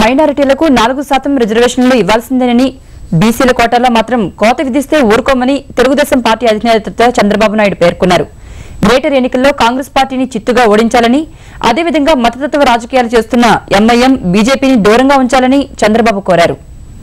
మైనారిటీలకు నాలుగు శాతం రిజర్వేషన్లు ఇవ్వాల్సిందేనని బీసీల కోటాలో మాత్రం కోత విధిస్తే ఊరుకోమని తెలుగుదేశం పార్టీ అధినేత చంద్రబాబు నాయుడు పేర్కొన్నారు గ్రేటర్ ఎన్నికల్లో కాంగ్రెస్ పార్టీని చిత్తుగా ఓడించాలని అదేవిధంగా మతతత్వ రాజకీయాలు చేస్తున్న ఎంఐఎం బీజేపీని దూరంగా ఉంచాలని చంద్రబాబు కోరారు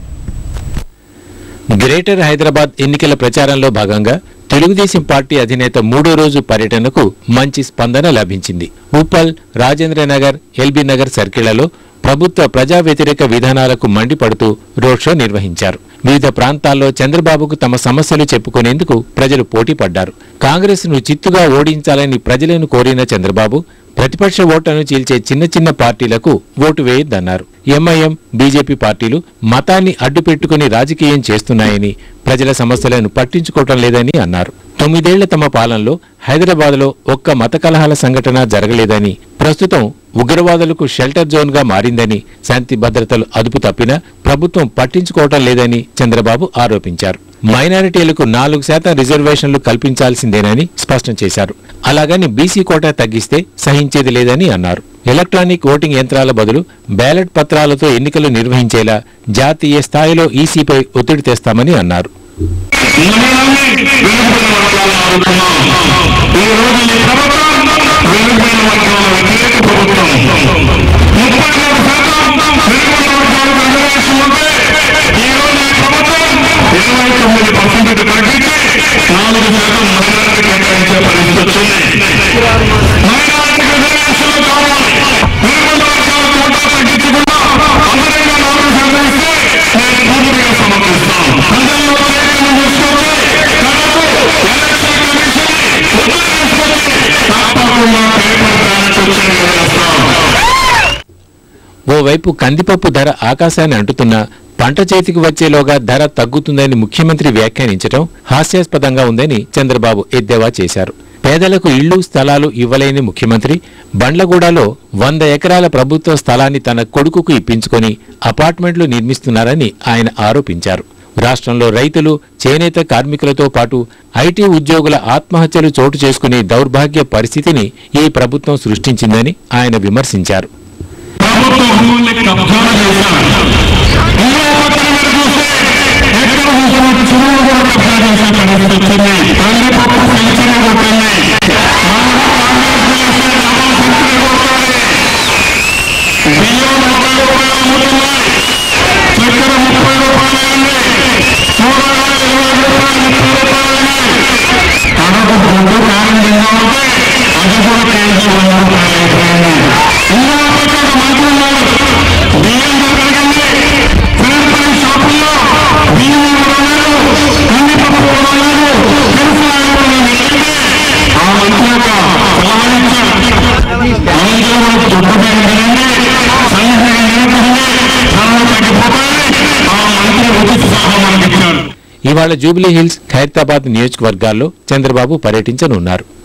గ్రేటర్ హైదరాబాద్ ఎన్నికల ప్రచారంలో భాగంగా తెలుగుదేశం పార్టీ అధినేత మూడో రోజు పర్యటనకు మంచి స్పందన లభించింది ఉప్పల్ రాజేంద్రనగర్ ఎల్బీ నగర్ సర్కిళ్లలో ప్రభుత్వ ప్రజా వ్యతిరేక విధానాలకు మండిపడుతూ రోడ్ షో నిర్వహించారు వివిధ ప్రాంతాల్లో చంద్రబాబుకు తమ సమస్యలు చెప్పుకునేందుకు ప్రజలు పోటీ పడ్డారు కాంగ్రెస్ ను చిత్తుగా ఓడించాలని ప్రజలను కోరిన చంద్రబాబు ప్రతిపక్ష ఓట్లను చీల్చే చిన్న చిన్న పార్టీలకు ఓటు వేయొద్దన్నారు ఎంఐఎం బీజేపీ పార్టీలు మతాన్ని అడ్డుపెట్టుకుని రాజకీయం చేస్తున్నాయని ప్రజల సమస్యలను పట్టించుకోవటం లేదని అన్నారు తొమ్మిదేళ్ల తమ పాలనలో హైదరాబాద్లో ఒక్క మత కలహాల సంఘటన జరగలేదని ప్రస్తుతం ఉగ్రవాదులకు షెల్టర్ జోన్ గా మారిందని శాంతి భద్రతలు అదుపు తప్పినా ప్రభుత్వం పట్టించుకోవటం లేదని చంద్రబాబు ఆరోపించారు మైనారిటీలకు నాలుగు శాతం రిజర్వేషన్లు కల్పించాల్సిందేనని స్పష్టం చేశారు అలాగని బీసీ కోటా తగ్గిస్తే సహించేది లేదని అన్నారు ఎలక్ట్రానిక్ ఓటింగ్ యంత్రాల బదులు బ్యాలెట్ పత్రాలతో ఎన్నికలు నిర్వహించేలా జాతీయ స్థాయిలో ఈసీపై ఒత్తిడి తెస్తామని అన్నారు మనల్ని వెనుకబడిన వర్గాలను ఆడుతున్నాం ఈ రోజు ఈ ప్రభుత్వం వెనుకబడిన వర్గాల వ్యతిరేక ప్రభుత్వం ముప్పై మూడు శాతం వెనుకబడిన వర్గాలకు రిజర్వేషన్ ఉంటే ఈ రోజు ఈ ప్రభుత్వం ఇరవై తొమ్మిది పర్సెంట్ తగ్గించి నాలుగు శాతం మైనారిటీ కేటాయించే పరిస్థితి వచ్చింది మైనారిటీ రిజర్వేషన్లు కావాలి వెనుకబడిన వర్గాల కోటా తగ్గించకుండా అందరిగా నాలుగు శాతం ఇస్తే నేను పూర్తిగా సమర్థిస్తాం ప్రజల్లో చైతన్యం తీసుకొచ్చి తనకు ఎలక్షన్ కమిషన్ ఒత్తిడి తీసుకొచ్చి తప్పకుండా పేపర్ బ్యాలెట్ వచ్చేలా చేస్తాం ఓవైపు కందిపప్పు ధర ఆకాశాన్ని అంటుతున్నా పంట చేతికి వచ్చేలోగా ధర తగ్గుతుందని ముఖ్యమంత్రి వ్యాఖ్యానించడం హాస్యాస్పదంగా ఉందని చంద్రబాబు ఎద్దేవా చేశారు పేదలకు ఇళ్లు స్థలాలు ఇవ్వలేని ముఖ్యమంత్రి బండ్లగూడలో వంద ఎకరాల ప్రభుత్వ స్థలాన్ని తన కొడుకుకు ఇప్పించుకొని అపార్ట్మెంట్లు నిర్మిస్తున్నారని ఆయన ఆరోపించారు రాష్ట్రంలో రైతులు చేనేత కార్మికులతో పాటు ఐటీ ఉద్యోగుల ఆత్మహత్యలు చోటు చేసుకునే దౌర్భాగ్య పరిస్థితిని ఈ ప్రభుత్వం సృష్టించిందని ఆయన విమర్శించారు ప్రభుత్వ భూముల్ని కబ్జాలు చేశారు ఇంకో పక్కన మీరు చూస్తే ఎక్కడ చూసినట్టు చెరువులు కూడా కబ్జా చేసే పరిస్థితి వచ్చింది కందిపప్పు సెంచరీ కొట్టింది మనకు కాంగ్రెస్ చేస్తే డబల్ సెంచరీ కొట్టాలి బియ్యం ముప్పై రూపాయలు అమ్ముతున్నాయి చక్కెర ముప్పై రూపాయలు అయింది కూరగాయలు ఇరవై రూపాయలు ముప్పై రూపాయలు అయినాయి కడప గుడ్డు కారం తిన్నామంటే అది కూడా కేజీ వంద రూపాయలు అయిపోయింది ఇంకో పక్కన మంత్రి ఉన్నాడు బియ్యం ధర పెరిగింది ఫేర్ ప్రైస్ షాపుల్లో బియ్యం కొనలేదు కందిపప్పు కొనలేదు కిరసనాయిలు కొనలేదు ఆ మంత్రి యొక్క సలహా ఇచ్చారు అందరూ దుడ్డు పెరిగింది సంఘటన ఏమిటంటే ధరలు తగ్గిపోతాయి ఆ మంత్రి ఉచిత మనకి ఇచ్చాడు ఇవాళ జూబ్లీ హిల్స్ ఖైరతాబాద్ నియోజకవర్గాల్లో చంద్రబాబు పర్యటించనున్నారు